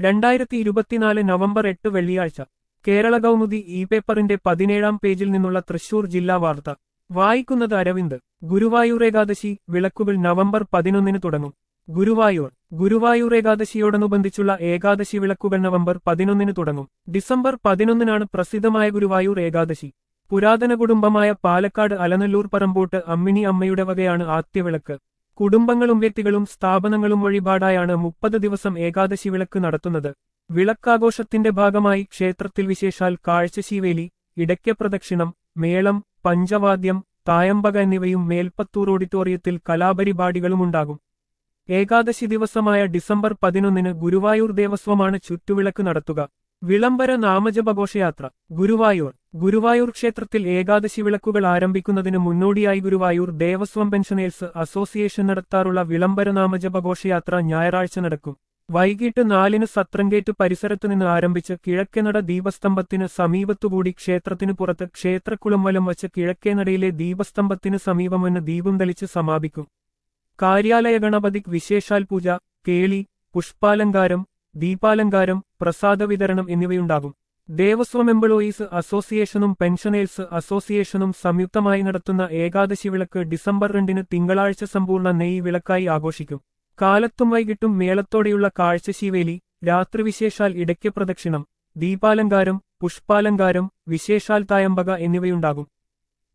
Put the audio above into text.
രണ്ടായിരത്തി ഇരുപത്തിനാല് നവംബർ എട്ട് വെള്ളിയാഴ്ച കേരള കൗമുദി ഇ പേപ്പറിന്റെ പതിനേഴാം പേജിൽ നിന്നുള്ള തൃശൂർ ജില്ലാ വാർത്ത വായിക്കുന്നത് അരവിന്ദ് ഗുരുവായൂർ ഏകാദശി വിളക്കുകൾ നവംബർ പതിനൊന്നിന് തുടങ്ങും ഗുരുവായൂർ ഗുരുവായൂർ ഏകാദശിയോടനുബന്ധിച്ചുള്ള ഏകാദശി വിളക്കുകൾ നവംബർ പതിനൊന്നിന് തുടങ്ങും ഡിസംബർ പതിനൊന്നിനാണ് പ്രസിദ്ധമായ ഗുരുവായൂർ ഏകാദശി പുരാതന കുടുംബമായ പാലക്കാട് അലനല്ലൂർ പറമ്പോട്ട് അമ്മിണി അമ്മയുടെ വകയാണ് ആദ്യവിളക്ക് കുടുംബങ്ങളും വ്യക്തികളും സ്ഥാപനങ്ങളും വഴിപാടായാണ് മുപ്പത് ദിവസം ഏകാദശി വിളക്ക് നടത്തുന്നത് വിളക്കാഘോഷത്തിന്റെ ഭാഗമായി ക്ഷേത്രത്തിൽ വിശേഷാൽ കാഴ്ചശീവേലി ഇടയ്ക്ക പ്രദക്ഷിണം മേളം പഞ്ചവാദ്യം തായമ്പക എന്നിവയും മേൽപ്പത്തൂർ ഓഡിറ്റോറിയത്തിൽ കലാപരിപാടികളുമുണ്ടാകും ഏകാദശി ദിവസമായ ഡിസംബർ പതിനൊന്നിന് ഗുരുവായൂർ ദേവസ്വമാണ് ചുറ്റുവിളക്ക് നടത്തുക വിളംബര നാമജപഘോഷയാത്ര ഗുരുവായൂർ ഗുരുവായൂർ ക്ഷേത്രത്തിൽ ഏകാദശി വിളക്കുകൾ ആരംഭിക്കുന്നതിന് മുന്നോടിയായി ഗുരുവായൂർ ദേവസ്വം പെൻഷനേഴ്സ് അസോസിയേഷൻ നടത്താറുള്ള വിളംബര നാമജപഘോഷയാത്ര ഞായറാഴ്ച നടക്കും വൈകിട്ട് നാലിന് സത്രംഗേറ്റ് പരിസരത്തു നിന്ന് ആരംഭിച്ച് കിഴക്കേനട ദീപസ്തംഭത്തിന് സമീപത്തുകൂടി ക്ഷേത്രത്തിനു പുറത്ത് ക്ഷേത്രക്കുളംവലം വച്ച് കിഴക്കേനടയിലെ ദീപസ്തംഭത്തിന് സമീപമെന്ന് ദീപം തെളിച്ച് സമാപിക്കും കാര്യാലയ ഗണപതിക്ക് വിശേഷാൽ പൂജ കേളി പുഷ്പാലങ്കാരം ദീപാലങ്കാരം പ്രസാദ വിതരണം എന്നിവയുണ്ടാകും ദേവസ്വം എംപ്ലോയീസ് അസോസിയേഷനും പെൻഷനേഴ്സ് അസോസിയേഷനും സംയുക്തമായി നടത്തുന്ന ഏകാദശി വിളക്ക് ഡിസംബർ രണ്ടിന് തിങ്കളാഴ്ച സമ്പൂർണ്ണ നെയ് വിളക്കായി ആഘോഷിക്കും കാലത്തും വൈകിട്ടും മേളത്തോടെയുള്ള കാഴ്ചശീവേലി രാത്രി വിശേഷാൽ ഇടയ്ക്ക് പ്രദക്ഷിണം ദീപാലങ്കാരം പുഷ്പാലങ്കാരം വിശേഷാൽ തായമ്പക എന്നിവയുണ്ടാകും